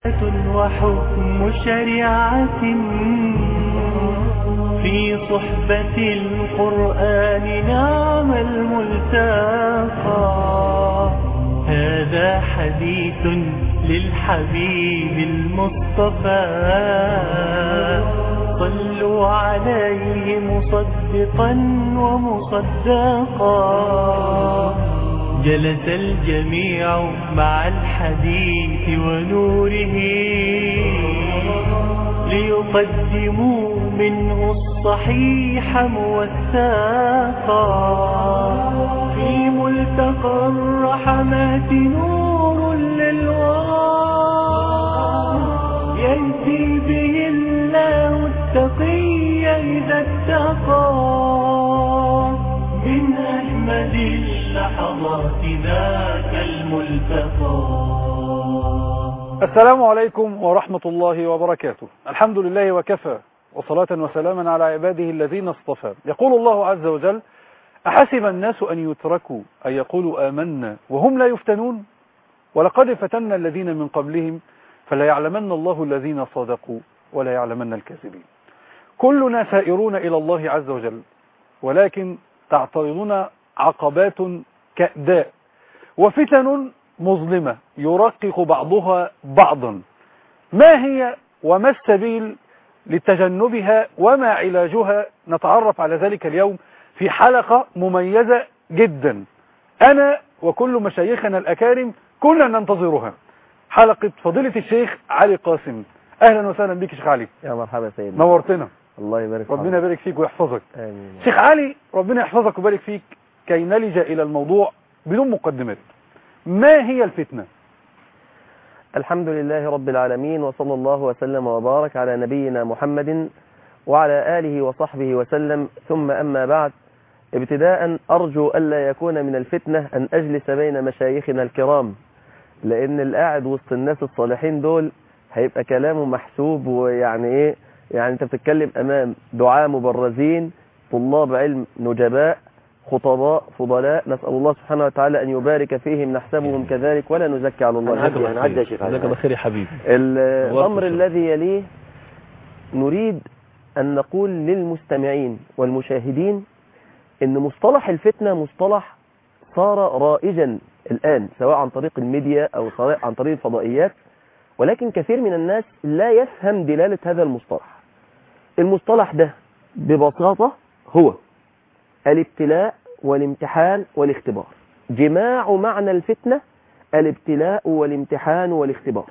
وحكم شريعة في صحبة القرآن نعم الملتقى هذا حديث للحبيب المصطفى صلوا عليه مصدقا ومصدقا جلس الجميع مع الحديث ونوره ليقدموا منه الصحيح موثقا في ملتقى الرحمات نور للورى يهدي به الله التقي إذا اتقى من أجمل اللحظات ذاك الملتقى السلام عليكم ورحمة الله وبركاته الحمد لله وكفى وصلاة وسلاما على عباده الذين اصطفى يقول الله عز وجل أحسب الناس أن يتركوا أن يقولوا آمنا وهم لا يفتنون ولقد فتنا الذين من قبلهم فلا يعلمن الله الذين صدقوا ولا يعلمن الكاذبين كلنا سائرون إلى الله عز وجل ولكن تعترضنا عقبات كأداء وفتن مظلمة يرقق بعضها بعضا ما هي وما السبيل لتجنبها وما علاجها نتعرف على ذلك اليوم في حلقة مميزة جدا أنا وكل مشايخنا الأكارم كنا ننتظرها حلقة فضيلة الشيخ علي قاسم أهلا وسهلا بك شيخ علي يا مرحبا سيدنا نورتنا الله يبارك ربنا يبارك فيك ويحفظك آمين شيخ علي ربنا يحفظك ويبارك فيك كي نلج إلى الموضوع بدون مقدمات ما هي الفتنة الحمد لله رب العالمين وصلى الله وسلم وبارك على نبينا محمد وعلى آله وصحبه وسلم ثم أما بعد ابتداء أرجو ألا يكون من الفتنة أن أجلس بين مشايخنا الكرام لأن القاعد وسط الناس الصالحين دول هيبقى كلامه محسوب ويعني إيه يعني أنت بتتكلم أمام دعاة مبرزين طلاب علم نجباء خطباء فضلاء نسأل الله سبحانه وتعالى أن يبارك فيهم نحسبهم كذلك ولا نزكي على الله هنعدي أحدا. هنعدي يا شيخ جزاك الله خير يا حبيبي الأمر الذي يليه نريد أن نقول للمستمعين والمشاهدين أن مصطلح الفتنة مصطلح صار رائجا الآن سواء عن طريق الميديا أو سواء عن طريق الفضائيات ولكن كثير من الناس لا يفهم دلالة هذا المصطلح المصطلح ده ببساطة هو الابتلاء والامتحان والاختبار جماع معنى الفتنة الابتلاء والامتحان والاختبار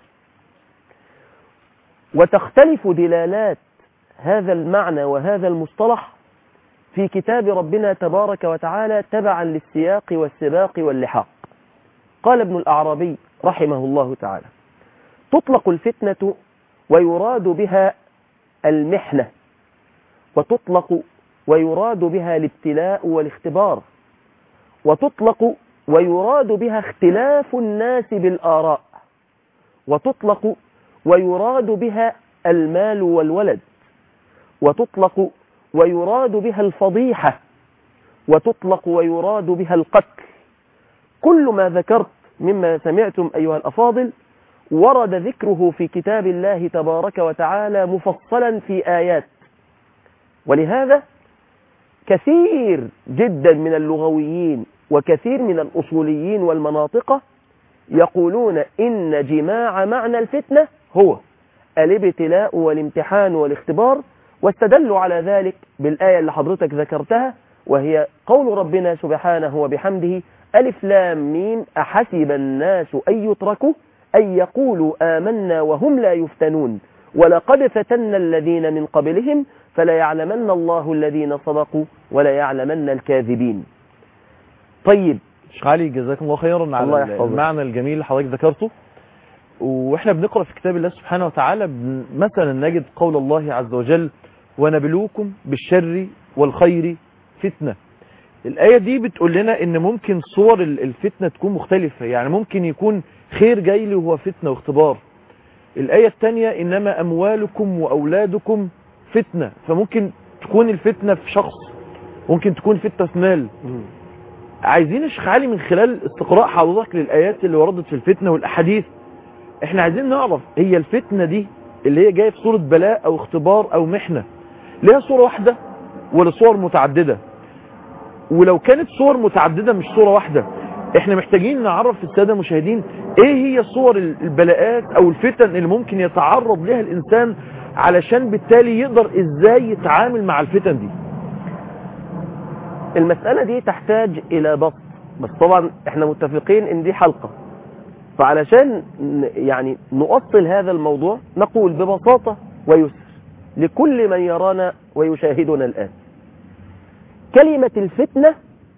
وتختلف دلالات هذا المعنى وهذا المصطلح في كتاب ربنا تبارك وتعالى تبعا للسياق والسباق واللحاق قال ابن الأعرابي رحمه الله تعالى تطلق الفتنة ويراد بها المحنة وتطلق ويراد بها الابتلاء والاختبار وتطلق ويراد بها اختلاف الناس بالآراء وتطلق ويراد بها المال والولد وتطلق ويراد بها الفضيحة وتطلق ويراد بها القتل كل ما ذكرت مما سمعتم أيها الأفاضل ورد ذكره في كتاب الله تبارك وتعالى مفصلا في آيات ولهذا كثير جدا من اللغويين وكثير من الأصوليين والمناطق يقولون إن جماع معنى الفتنة هو الابتلاء والامتحان والاختبار واستدلوا على ذلك بالآية اللي حضرتك ذكرتها وهي قول ربنا سبحانه وبحمده ألف لام ميم أحسب الناس أن يتركوا أن يقولوا آمنا وهم لا يفتنون ولقد فتنا الذين من قبلهم فلا يعلمن الله الذين صدقوا ولا يعلمن الكاذبين طيب شيخ علي جزاكم الله خيرا الله على يحفظك. المعنى الجميل اللي حضرتك ذكرته واحنا بنقرا في كتاب الله سبحانه وتعالى بن- مثلا نجد قول الله عز وجل ونبلوكم بالشر والخير فتنه الآية دي بتقول لنا ان ممكن صور ال- الفتنة تكون مختلفة يعني ممكن يكون خير جاي لي وهو فتنة واختبار الآية الثانية انما اموالكم واولادكم فتنة فممكن تكون الفتنة في شخص ممكن تكون فتنة في مال عايزين يا شيخ علي من خلال استقراء حضرتك للآيات اللي وردت في الفتنة والأحاديث احنا عايزين نعرف هي الفتنة دي اللي هي جاية في صورة بلاء او اختبار او محنة ليها صورة واحدة ولا صور متعددة ولو كانت صور متعددة مش صورة واحدة احنا محتاجين نعرف السادة المشاهدين ايه هي صور البلاءات او الفتن اللي ممكن يتعرض لها الانسان علشان بالتالي يقدر ازاي يتعامل مع الفتن دي المسألة دي تحتاج إلى بسط بس طبعا احنا متفقين ان دي حلقة فعلشان ن- يعني نؤصل هذا الموضوع نقول ببساطة ويسر لكل من يرانا ويشاهدنا الآن كلمة الفتنة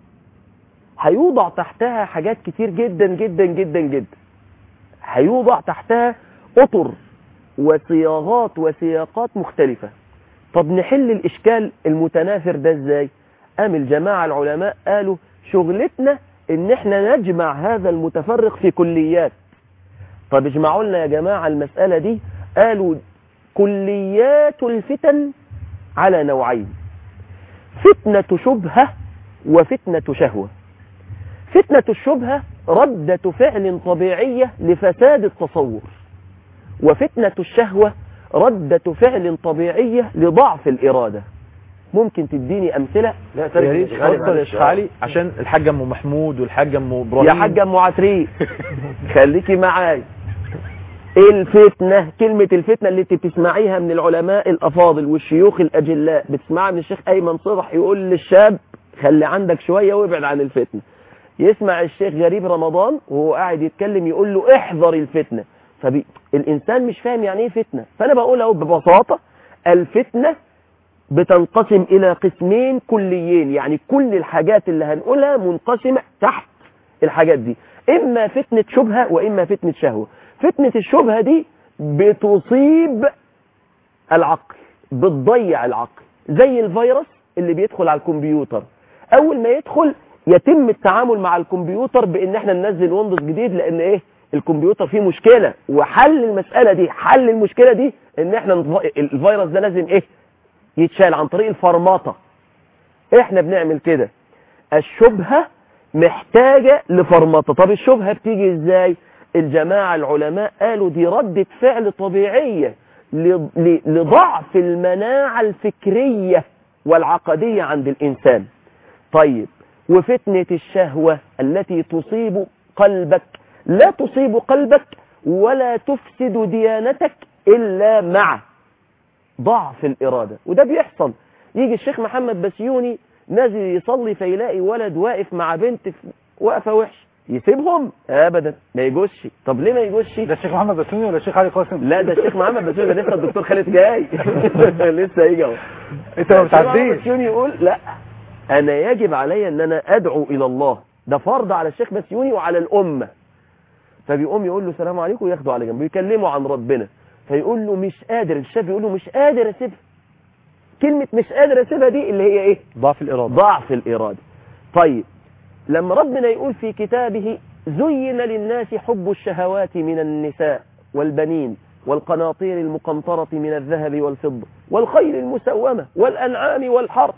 هيوضع تحتها حاجات كتير جدا جدا جدا جدا هيوضع تحتها أطر وصياغات وسياقات مختلفة طب نحل الإشكال المتناثر ده ازاي قام الجماعة العلماء قالوا شغلتنا ان احنا نجمع هذا المتفرق في كليات طب اجمعوا لنا يا جماعة المسألة دي قالوا كليات الفتن على نوعين فتنة شبهة وفتنة شهوة فتنة الشبهة ردة فعل طبيعية لفساد التصور وفتنة الشهوة ردة فعل طبيعية لضعف الإرادة ممكن تديني أمثلة يا ريت اتفضل يا شيخ علي عشان الحاج ام محمود والحاج ام ابراهيم يا حاجة ام عتريق خليكي معايا الفتنة كلمة الفتنة اللي انت بتسمعيها من العلماء الأفاضل والشيوخ الأجلاء بتسمعها من الشيخ أيمن صبح يقول للشاب خلي عندك شوية وابعد عن الفتنة يسمع الشيخ غريب رمضان وهو قاعد يتكلم يقول له احذر الفتنة فالإنسان مش فاهم يعني ايه فتنة فأنا بقول اهو ببساطة الفتنة بتنقسم إلى قسمين كليين يعني كل الحاجات اللي هنقولها منقسمة تحت الحاجات دي إما فتنة شبهة وإما فتنة شهوة فتنة الشبهة دي بتصيب العقل بتضيع العقل زي الفيروس اللي بيدخل على الكمبيوتر أول ما يدخل يتم التعامل مع الكمبيوتر بإن احنا ننزل ويندوز جديد لأن إيه الكمبيوتر فيه مشكلة وحل المسألة دي حل المشكلة دي إن احنا نض- الفيروس ده لازم إيه يتشال عن طريق الفرمطة احنا بنعمل كده الشبهة محتاجة لفرمطة طب الشبهة بتيجي ازاي الجماعة العلماء قالوا دي ردة فعل طبيعية ل- ل- لضعف المناعة الفكرية والعقدية عند الإنسان طيب وفتنة الشهوة التي تصيب قلبك لا تصيب قلبك ولا تفسد ديانتك إلا مع ضعف الإرادة وده بيحصل يجي الشيخ محمد بسيوني نازل يصلي فيلاقي ولد واقف مع بنت في- واقفة وحش يسيبهم ابدا ما يجوزش طب ليه ما يجوزش ده الشيخ محمد بسوني ولا الشيخ علي قاسم لا ده الشيخ محمد بسيوني ده لسه الدكتور خالد جاي لسه هيجي اهو انت ما الشيخ محمد بتعديش بسيوني يقول لا انا يجب علي ان انا ادعو الى الله ده فرض على الشيخ بسيوني وعلى الامه فبيقوم يقول له السلام عليكم وياخده على جنب يكلمه عن ربنا فيقول له مش قادر الشاب يقول له مش قادر اسيبها كلمه مش قادر اسيبها دي اللي هي ايه ضعف الإرادة ضعف الإرادة طيب لما ربنا يقول في كتابه زين للناس حب الشهوات من النساء والبنين والقناطير المقنطرة من الذهب والفضة والخيل المسومة والأنعام والحرث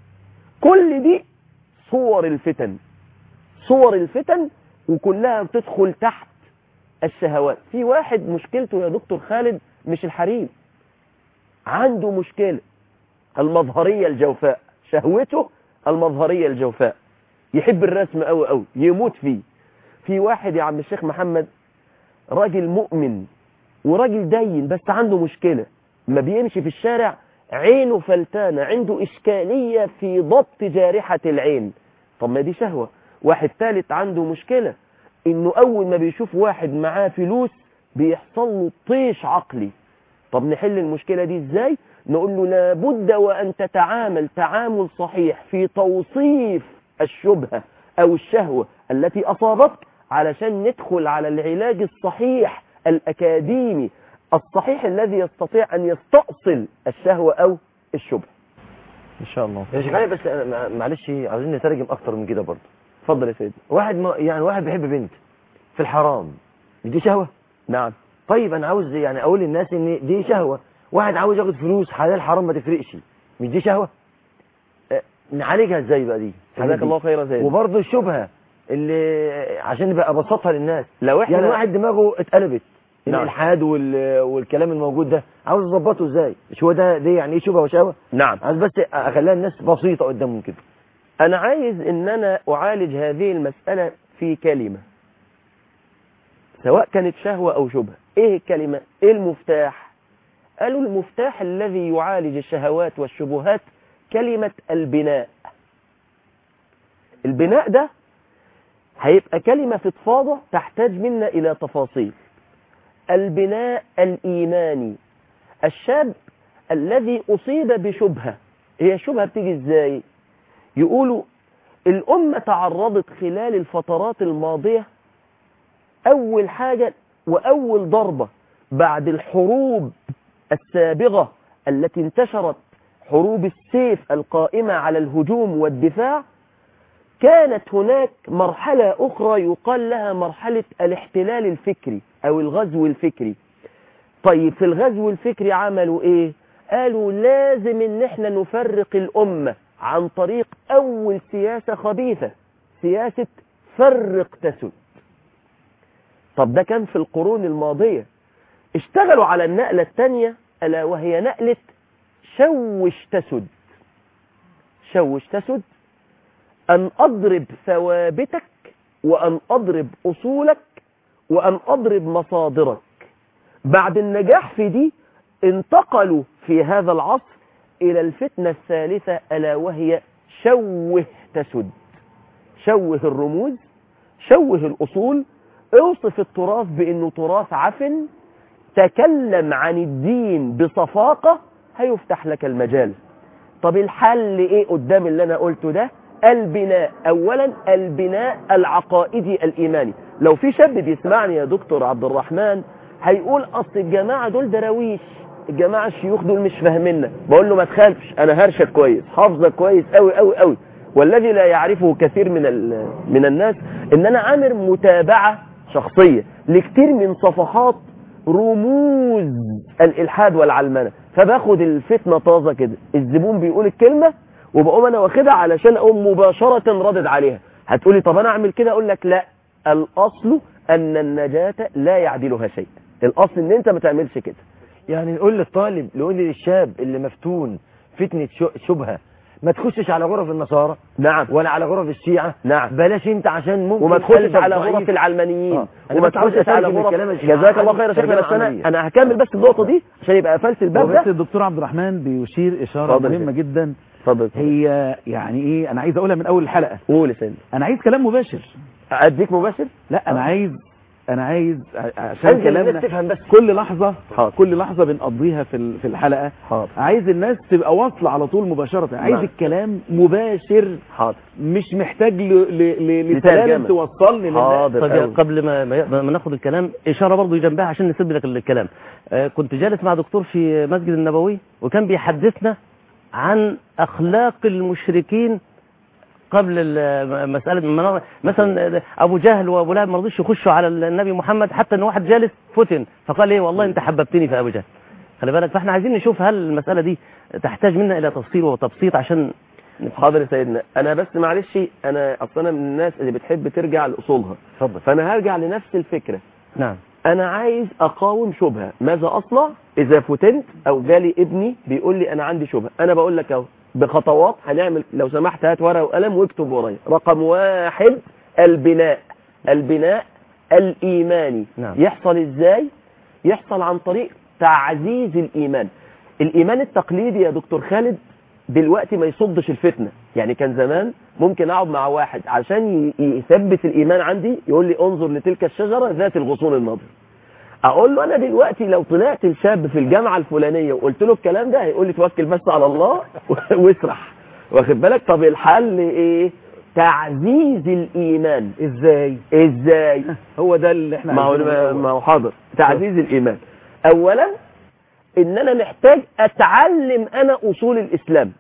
كل دي صور الفتن صور الفتن وكلها بتدخل تحت الشهوات في واحد مشكلته يا دكتور خالد مش الحريم عنده مشكلة المظهرية الجوفاء شهوته المظهرية الجوفاء يحب الرسم قوي قوي يموت فيه في واحد يا عم الشيخ محمد راجل مؤمن وراجل دين بس عنده مشكلة ما بيمشي في الشارع عينه فلتانة عنده إشكالية في ضبط جارحة العين طب ما دي شهوة واحد ثالث عنده مشكلة انه اول ما بيشوف واحد معاه فلوس بيحصل له طيش عقلي طب نحل المشكلة دي ازاي نقول له لابد وان تتعامل تعامل صحيح في توصيف الشبهة او الشهوة التي اصابتك علشان ندخل على العلاج الصحيح الاكاديمي الصحيح الذي يستطيع ان يستأصل الشهوة او الشبهة إن شاء الله يا شيخ علي بس أنا مع- معلش عاوزين نترجم اكتر من كده برضه اتفضل يا سيدي واحد ما يعني واحد بيحب بنت في الحرام مش دي شهوه نعم طيب انا عاوز يعني اقول للناس ان دي شهوه واحد عاوز ياخد فلوس حلال حرام ما تفرقش مش دي شهوه أه، نعالجها ازاي بقى دي جزاك الله خيرا يا سيدي وبرضه الشبهه اللي عشان نبقى ابسطها للناس لو احنا يعني واحد دماغه اتقلبت نعم. الالحاد وال... والكلام الموجود ده عاوز اظبطه ازاي مش هو ده دي يعني ايه شبهه وشهوه نعم عايز بس اخليها الناس بسيطه قدامهم كده أنا عايز إن أنا أعالج هذه المسألة في كلمة سواء كانت شهوة أو شبهة إيه الكلمة؟ إيه المفتاح؟ قالوا المفتاح الذي يعالج الشهوات والشبهات كلمة البناء البناء ده هيبقى كلمة فضفاضة تحتاج منا إلى تفاصيل البناء الإيماني الشاب الذي أصيب بشبهة هي الشبهة بتيجي إزاي؟ يقولوا الأمة تعرضت خلال الفترات الماضية أول حاجة وأول ضربة بعد الحروب السابغة التي انتشرت حروب السيف القائمة على الهجوم والدفاع كانت هناك مرحلة أخرى يقال لها مرحلة الاحتلال الفكري أو الغزو الفكري طيب في الغزو الفكري عملوا إيه؟ قالوا لازم إن احنا نفرق الأمة عن طريق أول سياسة خبيثة سياسة فرق تسد طب ده كان في القرون الماضية اشتغلوا على النقلة الثانية ألا وهي نقلة شوش تسد شوش تسد أن أضرب ثوابتك وأن أضرب أصولك وأن أضرب مصادرك بعد النجاح في دي انتقلوا في هذا العصر إلى الفتنة الثالثة ألا وهي شوه تسد شوه الرموز شوه الأصول اوصف التراث بأنه تراث عفن تكلم عن الدين بصفاقة هيفتح لك المجال طب الحل ايه قدام اللي انا قلته ده البناء اولا البناء العقائدي الايماني لو في شاب بيسمعني يا دكتور عبد الرحمن هيقول اصل الجماعة دول دراويش الجماعة الشيوخ دول مش فاهميننا بقول له ما تخافش انا هرشك كويس حافظك كويس قوي قوي قوي والذي لا يعرفه كثير من ال- من الناس ان انا عامر متابعة شخصية لكثير من صفحات رموز الالحاد والعلمنة فباخد الفتنة طازة كده الزبون بيقول الكلمة وبقوم انا واخدها علشان اقوم مباشرة ردد عليها هتقولي طب انا اعمل كده اقول لك لا الاصل ان النجاة لا يعدلها شيء الاصل ان انت ما تعملش كده يعني نقول للطالب نقول للشاب اللي مفتون فتنة شو- شبهة ما تخشش على غرف النصارى نعم ولا على غرف الشيعة نعم بلاش انت عشان ممكن وما تخشش قلبك على ضعيف. غرف العلمانيين آه. أنا وما بس عاوز تخشش على أترجم غرف الكلام الشيخ جزاك الله محمد خير يا شيخنا ترجمة بس انا عملية. انا هكمل بس النقطه دي عشان يبقى قفلت الباب وبس ده الدكتور عبد الرحمن بيشير إشارة اتفضل يا مهمة سيدي. جدا اتفضل هي يعني إيه أنا عايز أقولها من أول الحلقة قول يا سيدي أنا عايز كلام مباشر اديك مباشر لا أنا آه. عايز أنا عايز ع- عشان انزل كلامنا الناس تفهم بس كل لحظة حاضر. كل لحظة بنقضيها في ال- في الحلقة حاضر عايز الناس تبقى واصلة على طول مباشرة عايز نعم. الكلام مباشر حاضر مش محتاج ل... ل... ل... لترجمة. لسلالم توصلني للناس حاضر طيب أوي. قبل ما ما ما ناخد الكلام اشاره برضو جنبها عشان نسد لك الكلام آه، كنت جالس مع دكتور في مسجد النبوي وكان بيحدثنا عن اخلاق المشركين قبل ال- مساله المنار- مثلا ابو جهل وابو لهب ما رضيش يخشوا على النبي محمد حتى ان واحد جالس فتن فقال ايه والله انت حببتني في ابو جهل خلي بالك فاحنا عايزين نشوف هل المساله دي تحتاج منا الى تفصيل وتبسيط عشان حاضر يا سيدنا انا بس معلش انا اصلا من الناس اللي بتحب ترجع لاصولها اتفضل فانا هرجع لنفس الفكره نعم انا عايز اقاوم شبهه ماذا اصنع اذا فتنت او جالي ابني بيقول لي انا عندي شبهه انا بقول لك اهو بخطوات هنعمل لو سمحت هات ورقه وقلم واكتب ورايا رقم واحد البناء البناء الايماني نعم. يحصل ازاي يحصل عن طريق تعزيز الايمان الايمان التقليدي يا دكتور خالد دلوقتي ما يصدش الفتنه يعني كان زمان ممكن اقعد مع واحد عشان ي- يثبت الايمان عندي يقول لي انظر لتلك الشجره ذات الغصون النضر اقول له انا دلوقتي لو طلعت الشاب في الجامعه الفلانيه وقلت له الكلام ده هيقول لي توكل بس على الله واسرح واخد بالك طب الحل ايه تعزيز الايمان ازاي ازاي هو ده اللي احنا ما هو عايزينه ما هو حاضر تعزيز الايمان اولا ان انا محتاج اتعلم انا اصول الاسلام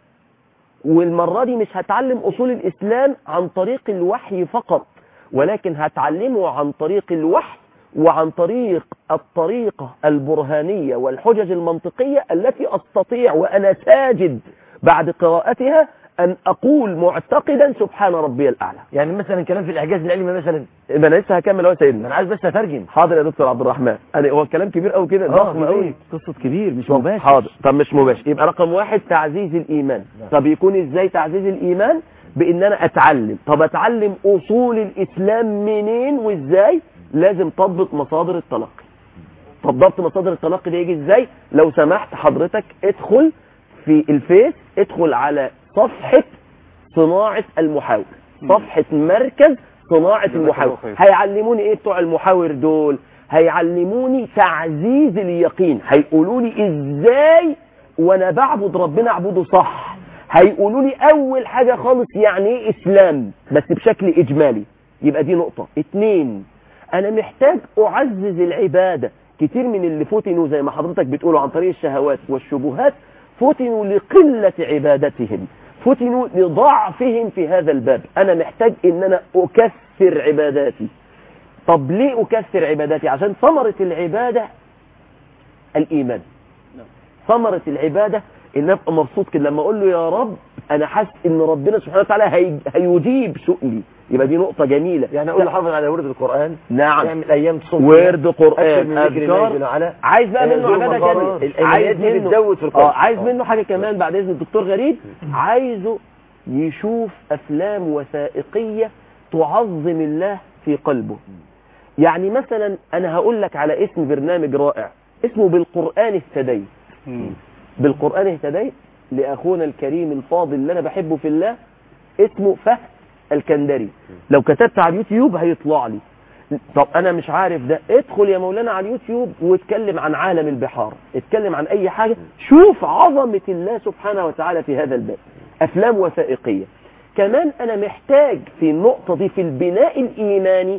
والمره دي مش هتعلم اصول الاسلام عن طريق الوحي فقط ولكن هتعلمه عن طريق الوحي وعن طريق الطريقه البرهانيه والحجج المنطقيه التي استطيع وانا ساجد بعد قراءتها أن أقول معتقدا سبحان ربي الأعلى يعني مثلا كلام في الاعجاز العلمي مثلا يبقى أنا لسه هكمل أهو يا سيدنا انا عايز بس اترجم حاضر يا دكتور عبد الرحمن أنا هو الكلام كبير قوي كده آه، ضخم قوي كبير. قصة كبير مش طب مباشر حاضر طب مش مباشر يبقى رقم واحد تعزيز الإيمان طب يكون إزاي تعزيز الإيمان بإن أنا أتعلم طب أتعلم أصول الإسلام منين وإزاي لازم تضبط مصادر التلقي طب ضبط مصادر التلقي ده يجي إزاي لو سمحت حضرتك ادخل في الفيس ادخل على صفحة صناعة المحاور صفحة مركز صناعة جزاك المحاور الله خير. هيعلموني ايه بتوع المحاور دول هيعلموني تعزيز اليقين هيقولوا لي ازاي وانا بعبد ربنا اعبده صح هيقولوا لي اول حاجة خالص يعني ايه اسلام بس بشكل اجمالي يبقى دي نقطة اتنين انا محتاج اعزز العبادة كتير من اللي فتنوا زي ما حضرتك بتقولوا عن طريق الشهوات والشبهات فتنوا لقلة عبادتهم فتنوا لضعفهم في هذا الباب انا محتاج ان انا اكثر عباداتي طب ليه اكثر عباداتي عشان ثمرة العبادة الايمان ثمرة العبادة ان ابقى مبسوط كده لما اقول له يا رب انا حاسس ان ربنا سبحانه وتعالى هي... هيجيب سؤلي يبقى دي نقطة جميلة يعني اقول له حافظ على ورد القران نعم يعمل ايام تصوم ورد أكثر قرآن من ذكر الله جل أذكار وعلا. عايز بقى منه زور عبادة مقارات. تانية الآيات عايز دي منه بتزود في القرآن. اه عايز آه. منه حاجة كمان بعد إذن الدكتور غريب عايزه يشوف أفلام وثائقية تعظم الله في قلبه يعني مثلا أنا هقول لك على اسم برنامج رائع اسمه بالقرآن اهتديت بالقرآن اهتديت لأخونا الكريم الفاضل اللي أنا بحبه في الله اسمه فهد الكندري لو كتبت على اليوتيوب هيطلع لي طب انا مش عارف ده ادخل يا مولانا على اليوتيوب واتكلم عن عالم البحار اتكلم عن اي حاجة شوف عظمة الله سبحانه وتعالى في هذا الباب افلام وثائقية كمان انا محتاج في النقطة دي في البناء الايماني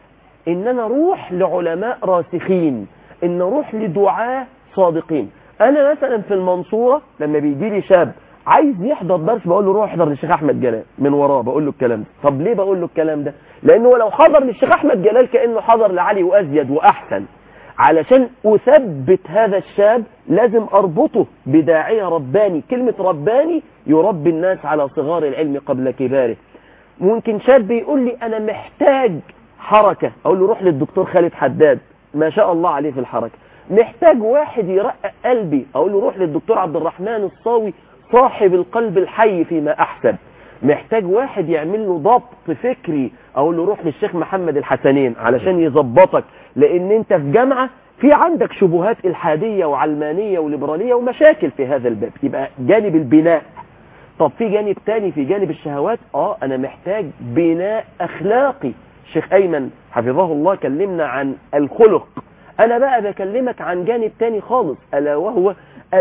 ان انا اروح لعلماء راسخين ان اروح لدعاة صادقين انا مثلا في المنصورة لما بيجي لي شاب عايز يحضر درس بقول له روح احضر للشيخ احمد جلال من وراه بقول له الكلام ده طب ليه بقول له الكلام ده لانه لو حضر للشيخ احمد جلال كانه حضر لعلي وازيد واحسن علشان اثبت هذا الشاب لازم اربطه بداعية رباني كلمة رباني يربي الناس على صغار العلم قبل كباره ممكن شاب يقول لي انا محتاج حركة اقول له روح للدكتور خالد حداد ما شاء الله عليه في الحركة محتاج واحد يرقق قلبي اقول له روح للدكتور عبد الرحمن الصاوي صاحب القلب الحي فيما احسب محتاج واحد يعمل له ضبط فكري اقول له روح للشيخ محمد الحسنين علشان يظبطك لان انت في جامعة في عندك شبهات الحادية وعلمانية وليبرالية ومشاكل في هذا الباب يبقى جانب البناء طب في جانب تاني في جانب الشهوات اه انا محتاج بناء اخلاقي شيخ ايمن حفظه الله كلمنا عن الخلق انا بقى بكلمك عن جانب تاني خالص الا وهو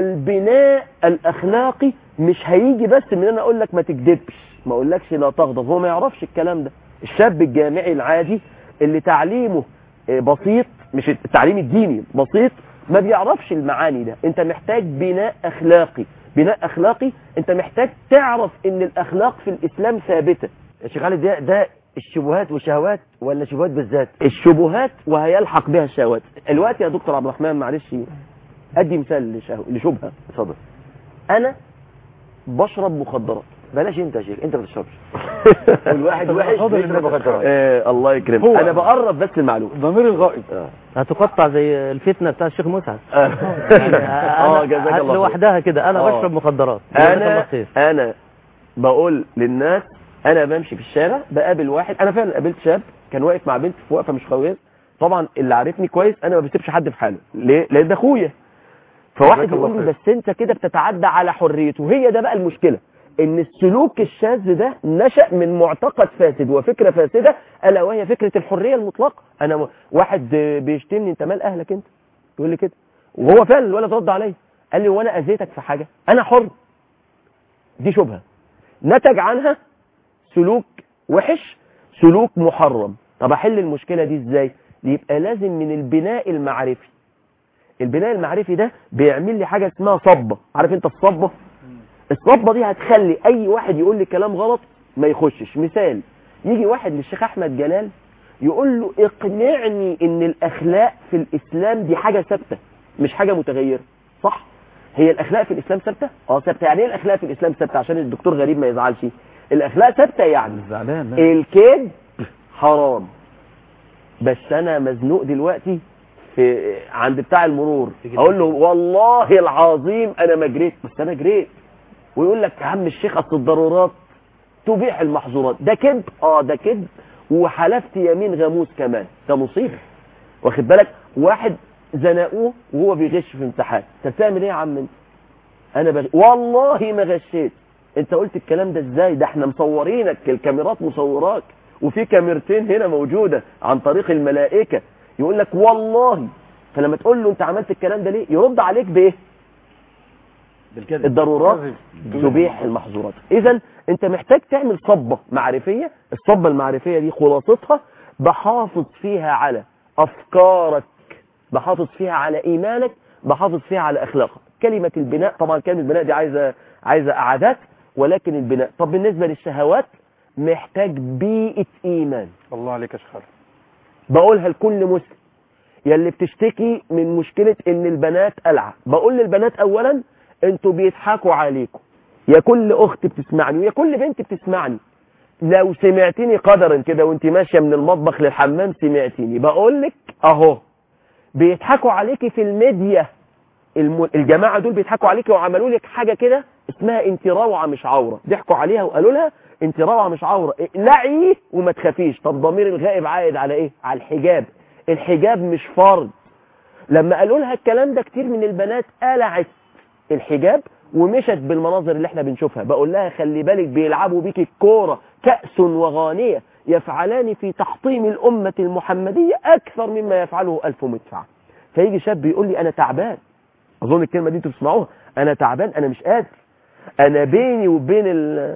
البناء الاخلاقي مش هيجي بس من انا اقول لك ما تكذبش ما اقولكش لا تغضب هو ما يعرفش الكلام ده الشاب الجامعي العادي اللي تعليمه آه، بسيط مش التعليم الديني بسيط ما بيعرفش المعاني ده انت محتاج بناء اخلاقي بناء اخلاقي انت محتاج تعرف ان الاخلاق في الاسلام ثابته يا شيخ علي ده ده الشبهات والشهوات ولا شبهات بالذات الشبهات وهيلحق بها الشهوات الوقت يا دكتور عبد الرحمن معلش ادي مثال لشهو... لشبهه اتفضل انا بشرب مخدرات بلاش انت يا شيخ انت ما تشربش والواحد وحش فاضل بيشرب الناس. مخدرات آه الله يكرمك هو- انا بقرب بس المعلومه ضمير الغائب هتقطع زي الفتنة بتاع الشيخ مسعد اه اه جزاك الله خير. لوحدها كده انا آه. بشرب مخدرات جزاك الله انا خير انا بقول للناس انا بمشي في الشارع بقابل واحد انا فعلا قابلت شاب كان واقف مع بنت في وقفه مش كويس طبعا اللي عارفني كويس انا ما بسيبش حد في حاله ليه لان ده اخويا فواحد جزاك الله يقول لي خير. بس انت كده بتتعدى على حريته هي ده بقى المشكله ان السلوك الشاذ ده نشأ من معتقد فاسد وفكره فاسده الا وهي فكره الحريه المطلقه انا م- واحد بيشتمني انت مال اهلك انت يقول لي كده وهو فعلا الولد رد عليا قال لي وانا اذيتك في حاجه انا حر دي شبهه نتج عنها سلوك وحش سلوك محرم طب احل المشكله دي ازاي يبقى لازم من البناء المعرفي البناء المعرفي ده بيعمل لي حاجه اسمها صبه عارف انت الصبه الصبه دي هتخلي اي واحد يقول لي كلام غلط ما يخشش مثال يجي واحد للشيخ احمد جلال يقول له اقنعني ان الاخلاق في الاسلام دي حاجه ثابته مش حاجه متغيره صح هي الاخلاق في الاسلام ثابته اه ثابته يعني ايه الاخلاق في الاسلام ثابته عشان الدكتور غريب ما يزعلش الاخلاق ثابته يعني زعلان الكذب حرام بس انا مزنوق دلوقتي في عند بتاع المرور اقول له والله العظيم انا ما جريت بس انا جريت ويقول لك يا عم الشيخ اصل الضرورات تبيح المحظورات ده كذب اه ده كذب وحلفت يمين غموس كمان ده مصيبه واخد بالك واحد زنقوه وهو بيغش في امتحان انت بتعمل ايه يا عم انت انا بغ... والله ما غشيت انت قلت الكلام ده ازاي ده احنا مصورينك الكاميرات مصوراك وفي كاميرتين هنا موجودة عن طريق الملائكة يقول لك والله فلما تقول له انت عملت الكلام ده ليه يرد عليك بايه بالكذب الضرورات كذب. تبيح المحظورات اذا انت محتاج تعمل صبة معرفية الصبة المعرفية دي خلاصتها بحافظ فيها على افكارك بحافظ فيها على ايمانك بحافظ فيها على اخلاقك كلمة البناء طبعا كلمة البناء دي عايزة عايزة قعدات ولكن البناء طب بالنسبة للشهوات محتاج بيئة ايمان الله عليك يا شيخ خالد بقولها لكل مسلم يلي بتشتكي من مشكلة ان البنات قلعة بقول للبنات اولا انتوا بيضحكوا عليكم يا كل اخت بتسمعني ويا كل بنت بتسمعني لو سمعتني قدرا كده وانت ماشية من المطبخ للحمام سمعتيني بقول لك اهو بيضحكوا عليكي في الميديا الم... الجماعة دول بيضحكوا عليكي وعملوا لك حاجة كده اسمها انت روعة مش عورة ضحكوا عليها وقالوا لها انت روعة مش عورة اقلعي وما تخافيش طب ضمير الغائب عائد على ايه على الحجاب الحجاب مش فرض لما قالوا لها الكلام ده كتير من البنات قلعت الحجاب ومشت بالمناظر اللي احنا بنشوفها بقول لها خلي بالك بيلعبوا بيك الكورة كأس وغانية يفعلان في تحطيم الأمة المحمدية أكثر مما يفعله ألف مدفع فيجي شاب يقول لي أنا تعبان أظن الكلمة دي انتوا بتسمعوها أنا تعبان أنا مش قادر أنا بيني وبين ال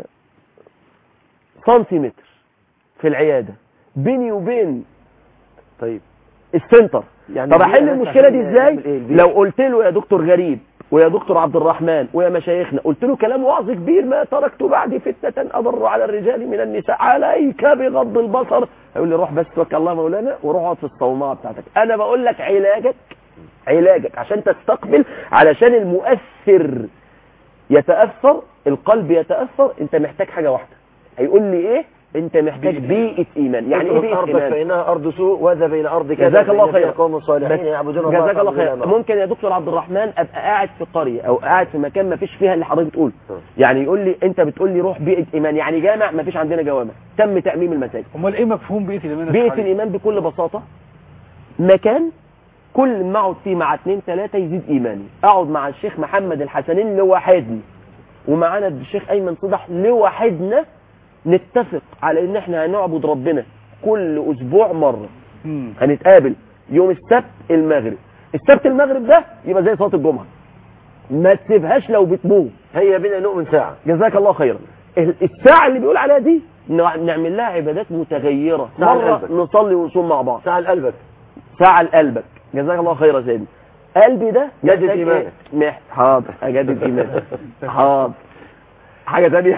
سنتيمتر في العيادة بيني وبين طيب السنتر يعني طب دي احل أنا المشكله دي عشان ازاي نعمل إيه؟ دي- لو قلت له يا دكتور غريب ويا دكتور عبد الرحمن ويا مشايخنا قلت له كلام وعظ كبير ما تركت بعدي فتنة أضر على الرجال من النساء عليك بغض البصر هيقول لي روح بس توكل الله مولانا وروح اقعد في الصومعة بتاعتك أنا بقول لك علاجك علاجك عشان تستقبل علشان المؤثر يتأثر القلب يتأثر انت محتاج حاجة واحدة هيقول لي ايه انت محتاج بيئة ايمان يعني ايه اترك بيئة أرضك ايمان فإنها أرض سوء وذا بين أرضك جزاك الله خيرا قوم صالحين بس يعبدون الله جزاك الله تعبدون خير الله. ممكن يا دكتور عبد الرحمن ابقى قاعد في قريه او قاعد في مكان ما فيش فيها اللي حضرتك بتقول يعني يقول لي انت بتقول لي روح بيئه ايمان يعني جامع ما فيش عندنا جوامع تم تاميم المساجد امال ايه مفهوم بيئه الايمان يا شيخ بيئه خالد؟ الايمان بكل بساطه مكان كل ما اقعد فيه مع اثنين ثلاثه يزيد ايماني اقعد مع الشيخ محمد الحسنين لوحدني ومعانا الشيخ ايمن صدح لوحدنا نتفق على ان احنا هنعبد ربنا كل اسبوع مره مم. هنتقابل يوم السبت المغرب السبت المغرب ده يبقى زي صلاه الجمعه ما تسيبهاش لو بتموت هيا بنا نؤمن ساعة جزاك الله خيرا ال- الساعه اللي بيقول عليها دي نع- نعمل لها عبادات متغيره ساعة مره لقلبك. نصلي ونصوم مع بعض ساعة لقلبك ساعه لقلبك جزاك الله خيرا يا سيدي قلبي ده جدد محتاج إيمانك. إيه؟ مح... حاضر اجدد ايمانك حاضر حاجه ثانيه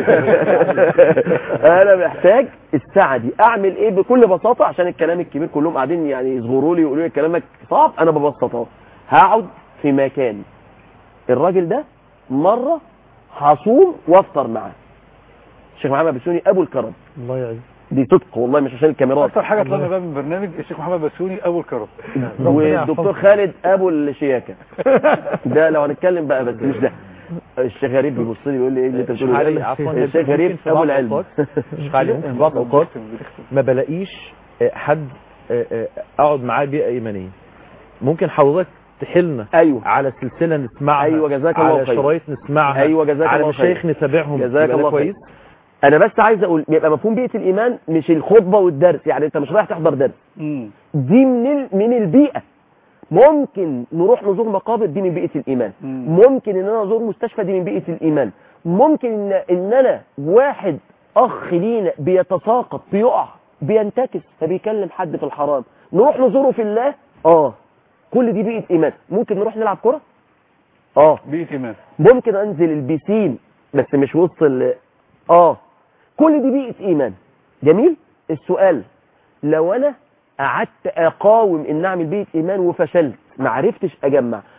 انا محتاج الساعه دي اعمل ايه بكل بساطه عشان الكلام الكبير كلهم قاعدين يعني يصغروا لي ويقولوا لي كلامك صعب انا ببسطه هقعد في مكان الراجل ده مره هصوم وافطر معاه الشيخ محمد بسوني ابو الكرم الله يعين دي صدق والله مش عشان الكاميرات اكتر حاجه طلعنا بقى من برنامج الشيخ محمد بسيوني ابو الكرم والدكتور خالد ابو الشياكه ده لو هنتكلم بقى بس مش ده الشيخ غريب بيبص لي بيقول لي ايه اللي انت الشيخ بتقوله علي ده؟ عفوا الشيخ غريب ممكن في ابو بعض العلم الأوقات- الشيخ علي ممكن في بعض الاوقات ما بلاقيش آه، حد آه، آه، اقعد معاه بيئه ايمانيه ممكن حضرتك تحلنا ايوه على سلسله نسمعها أيوة، جزاك الله على خير. شرايط نسمعها أيوة، جزاك على الله خير. مشايخ نتابعهم جزاك يبقى ده الله خير. كويس انا بس عايز اقول يبقى مفهوم بيئه الايمان مش الخطبه والدرس يعني انت مش رايح تحضر درس مم. دي من ال... من البيئه ممكن نروح نزور مقابر دي من بيئه الايمان مم. ممكن ان انا ازور مستشفى دي من بيئه الايمان ممكن ان, إن انا واحد اخ لينا بيتساقط بيقع بينتكس فبيكلم حد في الحرام نروح نزوره في الله اه كل دي بيئه ايمان ممكن نروح نلعب كره اه بيئه ايمان ممكن انزل البيسين بس مش وسط ال اه كل دي بيئه ايمان جميل السؤال لو انا قعدت اقاوم ان اعمل بيئه ايمان وفشلت ما عرفتش اجمع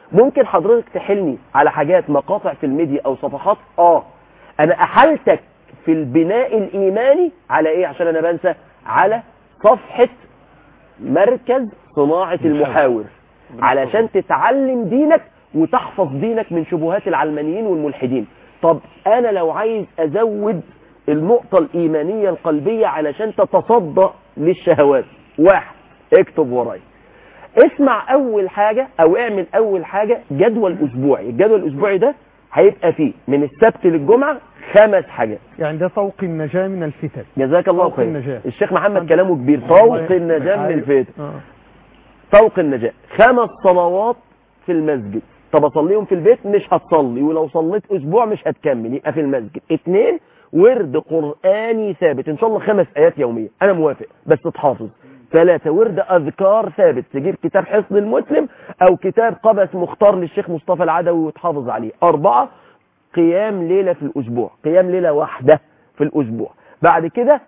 ممكن حضرتك تحلني على حاجات مقاطع في الميديا او صفحات اه انا احلتك في البناء الايماني على ايه عشان انا بنسى على صفحة مركز صناعة المحاور علشان تتعلم دينك وتحفظ دينك من شبهات العلمانيين والملحدين طب انا لو عايز ازود النقطة الايمانية القلبية علشان تتصدى للشهوات واحد اكتب ورايا اسمع اول حاجة او اعمل اول حاجة جدول اسبوعي الجدول الاسبوعي ده هيبقى فيه من السبت للجمعة خمس حاجات يعني ده طوق النجاة من الفتن جزاك الله طوق خير النجاة. الشيخ محمد كلامه كبير طوق النجاة من أيوة. الفتن آه. طوق النجاة خمس صلوات في المسجد طب اصليهم في البيت مش هتصلي ولو صليت اسبوع مش هتكمل يبقى في المسجد اتنين ورد قرآني ثابت ان شاء الله خمس ايات يومية انا موافق بس تحافظ ثلاثة ورد اذكار ثابت تجيب كتاب حصن المسلم او كتاب قبس مختار للشيخ مصطفى العدوي وتحافظ عليه اربعة قيام ليلة في الاسبوع قيام ليلة واحدة في الاسبوع بعد كده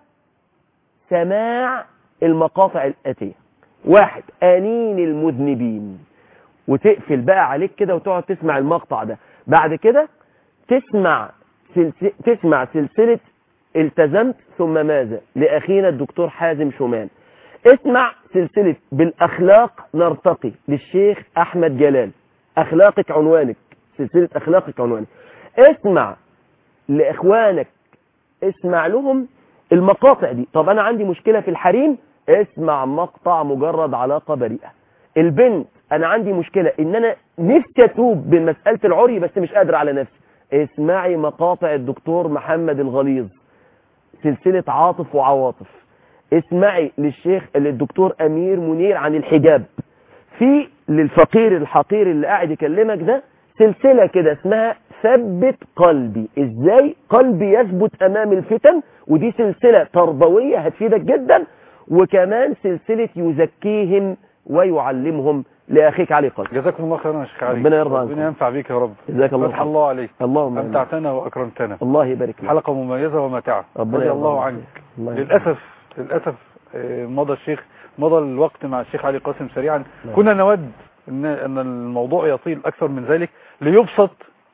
سماع المقاطع الاتية واحد انين المذنبين وتقفل بقى عليك كده وتقعد تسمع المقطع ده بعد كده تسمع سلس... تسمع سلسلة التزمت ثم ماذا لأخينا الدكتور حازم شومان اسمع سلسلة بالأخلاق نرتقي للشيخ أحمد جلال أخلاقك عنوانك سلسلة أخلاقك عنوانك اسمع لإخوانك اسمع لهم المقاطع دي طب أنا عندي مشكلة في الحريم اسمع مقطع مجرد علاقة بريئة البنت انا عندي مشكلة ان انا نفسي اتوب بمسألة العري بس مش قادر على نفسي اسمعي مقاطع الدكتور محمد الغليظ سلسلة عاطف وعواطف اسمعي للشيخ للدكتور امير منير عن الحجاب في للفقير الحقير اللي قاعد يكلمك ده سلسلة كده اسمها ثبت قلبي ازاي قلبي يثبت امام الفتن ودي سلسلة تربوية هتفيدك جدا وكمان سلسلة يزكيهم ويعلمهم لأخيك علي قلب جزاكم الله خيرا يا شيخ علي ربنا يرضى عنكم. ربنا ينفع بيك يا رب جزاك الله فتح خير. الله عليك اللهم آمين. أمتعتنا وأكرمتنا الله يبارك فيك حلقة مميزة وماتعة ربنا رضي يرضى الله عنك. عنك الله يرضى للأسف للأسف آه، مضى الشيخ مضى الوقت مع الشيخ علي قاسم سريعا نعم. كنا نود أن أن الموضوع يطيل أكثر من ذلك ليبسط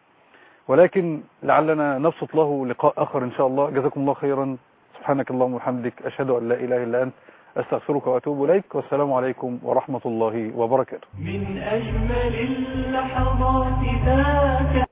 ولكن لعلنا نبسط له لقاء آخر إن شاء الله جزاكم الله خيرا سبحانك اللهم وبحمدك أشهد أن لا إله إلا أنت أستغفرك وأتوب إليك والسلام عليكم ورحمة الله وبركاته من أجمل اللحظات ذاك